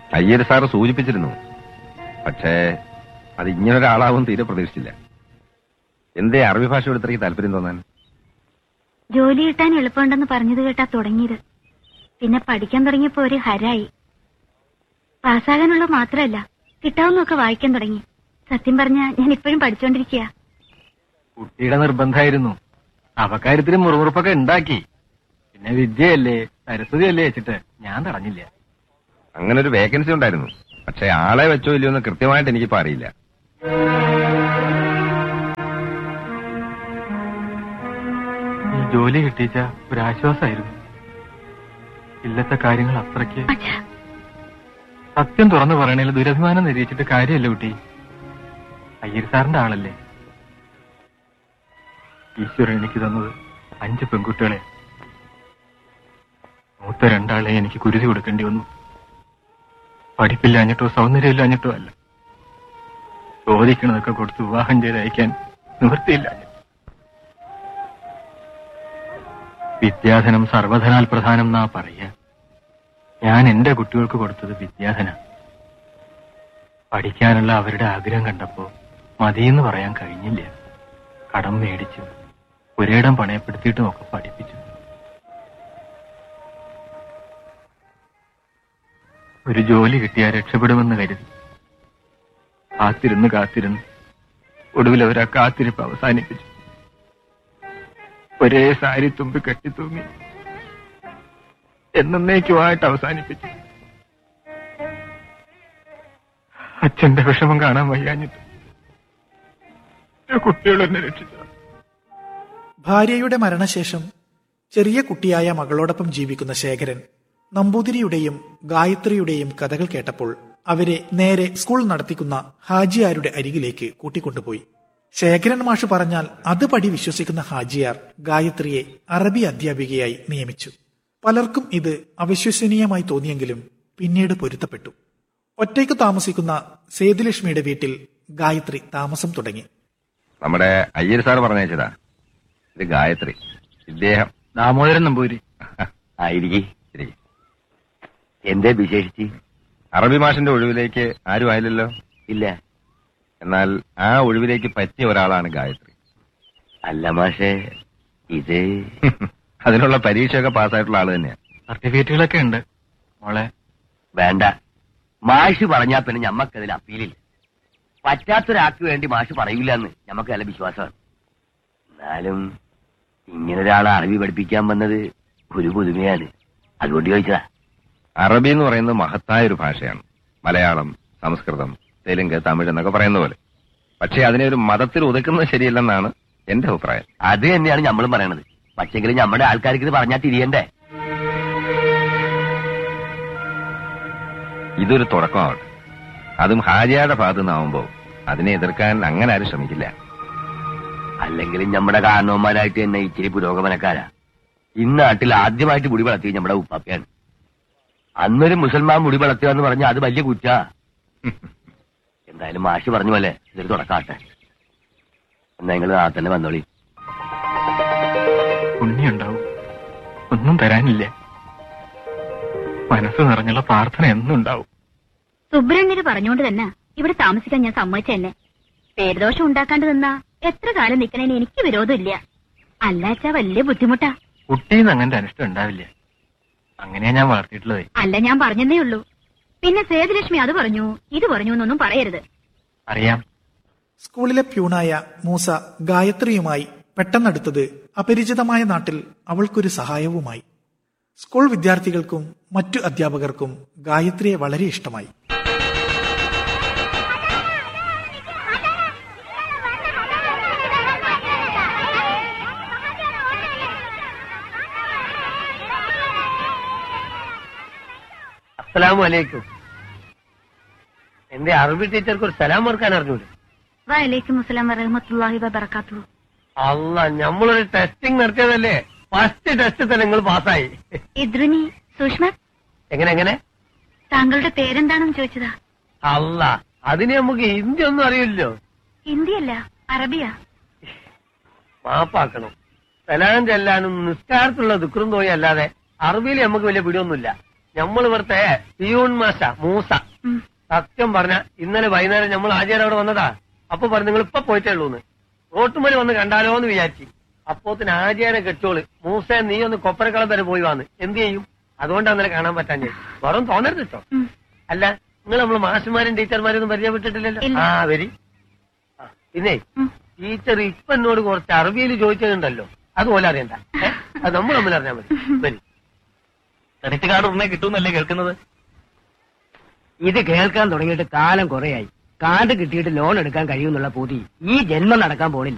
Iyer sir സൂചിപ്പിച്ചിരുന്നു പക്ഷേ അത് ഇങ്ങനൊരാളാവും തീരെ പ്രതീക്ഷിച്ചില്ല എന്തേ അറബി ഭാഷയോട് ഇത്രയ്ക്ക് താല്പര്യം തോന്നാൻ ജോലി കിട്ടാൻ എളുപ്പമുണ്ടെന്ന് പറഞ്ഞത് കേട്ടാ തുടങ്ങിയത് പിന്നെ പഠിക്കാൻ തുടങ്ങിയപ്പോ ഒരു ഹരായി പാസ്സാകാനുള്ള മാത്രമല്ല കിട്ടാവുന്നൊക്കെ വായിക്കാൻ തുടങ്ങി സത്യം പറഞ്ഞ ഞാൻ ഇപ്പോഴും പഠിച്ചോണ്ടിരിക്കുക കുട്ടിയുടെ നിർബന്ധമായിരുന്നു അവക്കാര്യത്തിന് മുറുമുറുപ്പൊക്കെ ഉണ്ടാക്കി പിന്നെ വിദ്യയല്ലേ സരസ്വതിയല്ലേ വെച്ചിട്ട് ഞാൻ തടഞ്ഞില്ല അങ്ങനെ ഒരു വേക്കൻസി ഉണ്ടായിരുന്നു പക്ഷെ ആളെ വെച്ചോ ഇല്ലയോ എന്ന് കൃത്യമായിട്ട് എനിക്കിപ്പോ അറിയില്ല ഈ ജോലി കിട്ടിച്ച ഒരു ആശ്വാസമായിരുന്നു ഇല്ലത്തെ കാര്യങ്ങൾ അത്രയ്ക്ക് അച്ഛാ സത്യം തുറന്നു പറയണേൽ ദുരഭിമാനം നിരീക്ഷിച്ചിട്ട് കാര്യമല്ല കുട്ടി അയ്യർ സാറിന്റെ ആളല്ലേ ഈശ്വരൻ എനിക്ക് തന്നത് അഞ്ച് പെൺകുട്ടികളെ മൂത്ത രണ്ടാളെ എനിക്ക് കുരുതി കൊടുക്കേണ്ടി വന്നു പഠിപ്പില്ലാഞ്ഞിട്ടോ സൗന്ദര്യമില്ലാഞ്ഞിട്ടോ അല്ല ചോദിക്കണതൊക്കെ കൊടുത്ത് വിവാഹം ചെയ്ത് അയക്കാൻ നിവൃത്തിയില്ലാഞ്ഞിട്ടോ വിദ്യാധനം സർവധനാൽ പ്രധാനം എന്നാ പറയാ ഞാൻ എന്റെ കുട്ടികൾക്ക് കൊടുത്തത് വിദ്യാധന പഠിക്കാനുള്ള അവരുടെ ആഗ്രഹം കണ്ടപ്പോ മതിയെന്ന് പറയാൻ കഴിഞ്ഞില്ല കടം മേടിച്ചു ഒരേടം പണയപ്പെടുത്തിയിട്ടും ഒക്കെ പഠിപ്പിച്ചു ഒരു ജോലി കിട്ടിയാൽ രക്ഷപ്പെടുമെന്ന് കരുതി കാത്തിരുന്ന് കാത്തിരുന്ന് ഒടുവിൽ അവർ ആ കാത്തിരിപ്പ് അവസാനിപ്പിച്ചു ഒരേ സാരി തുമ്പി കെട്ടിത്തൂങ്ങി എന്നേക്കുമായിട്ട് അവസാനിപ്പിച്ചു അച്ഛന്റെ വിഷമം കാണാൻ വയ്യാഞ്ഞിട്ട് കുട്ടികൾ എന്നെ രക്ഷിച്ചു ഭാര്യയുടെ മരണശേഷം ചെറിയ കുട്ടിയായ മകളോടൊപ്പം ജീവിക്കുന്ന ശേഖരൻ നമ്പൂതിരിയുടെയും ഗായത്രിയുടെയും കഥകൾ കേട്ടപ്പോൾ അവരെ നേരെ സ്കൂൾ നടത്തിക്കുന്ന ഹാജിയാരുടെ അരികിലേക്ക് കൂട്ടിക്കൊണ്ടുപോയി ശേഖരൻ മാഷ് പറഞ്ഞാൽ അത് പടി വിശ്വസിക്കുന്ന ഹാജിയാർ ഗായത്രിയെ അറബി അധ്യാപികയായി നിയമിച്ചു പലർക്കും ഇത് അവിശ്വസനീയമായി തോന്നിയെങ്കിലും പിന്നീട് പൊരുത്തപ്പെട്ടു ഒറ്റയ്ക്ക് താമസിക്കുന്ന സേതുലക്ഷ്മിയുടെ വീട്ടിൽ ഗായത്രി താമസം തുടങ്ങി നമ്മുടെ അയ്യർ സാർ പറഞ്ഞയച്ചതാ ഇത് ഗായത്രി ഇദ്ദേഹം ദാമോദരൻ നമ്പൂരി ആയിരിക്കെ ശരി എന്തേ വിശേഷിച്ച് അറബി മാഷിന്റെ ഒഴിവിലേക്ക് ആരും ആയില്ലല്ലോ ഇല്ല എന്നാൽ ആ ഒഴിവിലേക്ക് പറ്റിയ ഒരാളാണ് ഗായത്രി അല്ല മാഷേ ഇത് അതിനുള്ള പരീക്ഷയൊക്കെ പാസ്സായിട്ടുള്ള ആള് തന്നെയാണ് സർട്ടിഫിക്കറ്റുകളൊക്കെ ഉണ്ട് മോളെ വേണ്ട മാഷ് പറഞ്ഞാ പിന്നെ ഞമ്മക്കതിൽ അപ്പീലില്ല പറ്റാത്തൊരാൾക്ക് വേണ്ടി മാഷ് പറയൂല എന്ന് ഞമ്മക്ക് നല്ല വിശ്വാസമാണ് എന്നാലും ഇങ്ങനെ ഒരാളെ അറബി പഠിപ്പിക്കാൻ വന്നത് ഒരു പുതുമയാണ് അതുകൊണ്ട് ചോദിച്ചതാ അറബി എന്ന് പറയുന്നത് മഹത്തായ ഒരു ഭാഷയാണ് മലയാളം സംസ്കൃതം തെലുങ്ക് തമിഴ് എന്നൊക്കെ പറയുന്ന പോലെ പക്ഷെ അതിനെ ഒരു മതത്തിൽ ഒതുക്കുന്നത് ശരിയല്ലെന്നാണ് എന്റെ അഭിപ്രായം അത് തന്നെയാണ് നമ്മളും പറയണത് പക്ഷെങ്കിലും നമ്മുടെ ആൾക്കാർക്ക് ഇത് പറഞ്ഞാൽ തിരിയണ്ടേ ഇതൊരു തുടക്കമാവട്ടെ അതും ഹാജിയുടെ ഭാഗത്തു നിന്നാവുമ്പോ അതിനെ എതിർക്കാൻ അങ്ങനെ ആരും ശ്രമിക്കില്ല അല്ലെങ്കിലും നമ്മുടെ കാരണവന്മാരായിട്ട് തന്നെ ഇച്ചിരി പുരോഗമനക്കാരാ ഇന്നാട്ടിൽ ആദ്യമായിട്ട് മുടി വളർത്തിയത് നമ്മുടെ ഉപ്പാപ്പയാണ് അന്നൊരു മുസൽമാൻ മുടി വളർത്തുക എന്ന് പറഞ്ഞാൽ അത് വലിയ കുറ്റ എന്തായാലും മാഷി പറഞ്ഞ പോലെ ഇതൊരു തുടക്കാട്ടെ എന്നാ നിങ്ങൾ ആ തന്നെ വന്നോളി പുണ്യുണ്ടാവും ഒന്നും തരാനില്ല മനസ്സ് നിറഞ്ഞുള്ള പ്രാർത്ഥന എന്നും ഉണ്ടാവും സുബ്രഹ്മണ്യര് പറഞ്ഞുകൊണ്ട് തന്നെ ഇവിടെ താമസിക്കാൻ ഞാൻ സമ്മതിച്ചെന്നെ പേരുദോഷം ഉണ്ടാക്കാണ്ട് നിന്നാ എത്ര കാലം നിക്കണേന് എനിക്ക് വിരോധമില്ല അല്ലാച്ചാ വലിയ ബുദ്ധിമുട്ടാ കുട്ടിന്ന് അങ്ങനത്തെ അനിഷ്ടം ഉണ്ടാവില്ല അങ്ങനെയാ ഞാൻ വളർത്തിയിട്ടുള്ളത് അല്ല ഞാൻ പറഞ്ഞതേ ഉള്ളൂ പിന്നെ സേതുലക്ഷ്മി അത് പറഞ്ഞു ഇത് പറഞ്ഞു എന്നൊന്നും പറയരുത് അറിയാം സ്കൂളിലെ പ്യൂണായ മൂസ ഗായത്രിയുമായി പെട്ടെന്നടുത്തത് അപരിചിതമായ നാട്ടിൽ അവൾക്കൊരു സഹായവുമായി സ്കൂൾ വിദ്യാർത്ഥികൾക്കും മറ്റു അധ്യാപകർക്കും ഗായത്രിയെ വളരെ ഇഷ്ടമായി അസ്സലാമു അലൈക്കും എന്റെ അറബി ടീച്ചർക്ക് ഒരു സലാം ഓർക്കാൻ അറിഞ്ഞൂടെ വലൈക്കും അസ്സലാം വറഹമത്തുള്ളാഹി വബറകാതുഹു അല്ല നമ്മളൊരു ടെസ്റ്റിംഗ് നടത്തിയതല്ലേ ഫസ്റ്റ് ടെസ്റ്റ് തന്നെ നിങ്ങൾ പാസ്സായി ഇദ്രുനി സുഷ്മ എങ്ങനെ എങ്ങനെ താങ്കളുടെ പേരെന്താണെന്ന് ചോദിച്ചതാ അല്ല അതിന് നമുക്ക് ഹിന്ദി ഒന്നും അറിയില്ലോ ഹിന്ദിയല്ല അറബിയാ മാപ്പാക്കണം സലാം ചെല്ലാനും നിസ്കാരത്തുള്ള ദുഃഖം തോന്നി അല്ലാതെ അറബിയിൽ നമുക്ക് വലിയ പിടിയൊന്നുമില്ല നമ്മൾ ഇവിടുത്തെ പിയൂൺ മാസ്റ്റ മൂസ ഉം. സത്യം പറഞ്ഞ ഇന്നലെ വൈകുന്നേരം നമ്മൾ ആചാരം അവിടെ വന്നതാ അപ്പൊ പറഞ്ഞു നിങ്ങൾ ഇപ്പൊ പോയിട്ടേ ഉള്ളൂന്ന് റോട്ടുമലി വന്ന് കണ്ടാലോ എന്ന് വിചാരിച്ചു അപ്പോത്തിന് ആചാരം കെട്ടോള് മൂസ നീ ഒന്ന് കൊപ്പരക്കളം വരെ പോയി വന്ന് എന്ത് ചെയ്യും അതുകൊണ്ടാ അന്നലെ കാണാൻ പറ്റാൻ വെറും തോന്നരുത് കേട്ടോ ഉം. അല്ല നിങ്ങൾ നമ്മൾ മാഷന്മാരും ടീച്ചർമാരും ഒന്നും പരിചയപ്പെട്ടിട്ടില്ലല്ലോ ഇല്ല. ആ വരി ആ, പിന്നെ ഉം. ടീച്ചർ ഇപ്പൊ എന്നോട് കുറച്ച് അറബിയിൽ ചോദിച്ചതുണ്ടല്ലോ അതുപോലെ അറിയണ്ട ഏ? അത് നമ്മൾ തമ്മിൽ അറിഞ്ഞാൽ മതി വരി ക്രെഡിറ്റ് കാർഡ് ഉടനെ കിട്ടുമെന്നല്ലേ കേൾക്കുന്നത് ഇത് കേൾക്കാൻ തുടങ്ങിയിട്ട് കാലം കുറയായി കാർഡ് കിട്ടിയിട്ട് ലോൺ എടുക്കാൻ കഴിയുമെന്നുള്ള പൂതി ഈ ജന്മം നടക്കാൻ പോണില്ല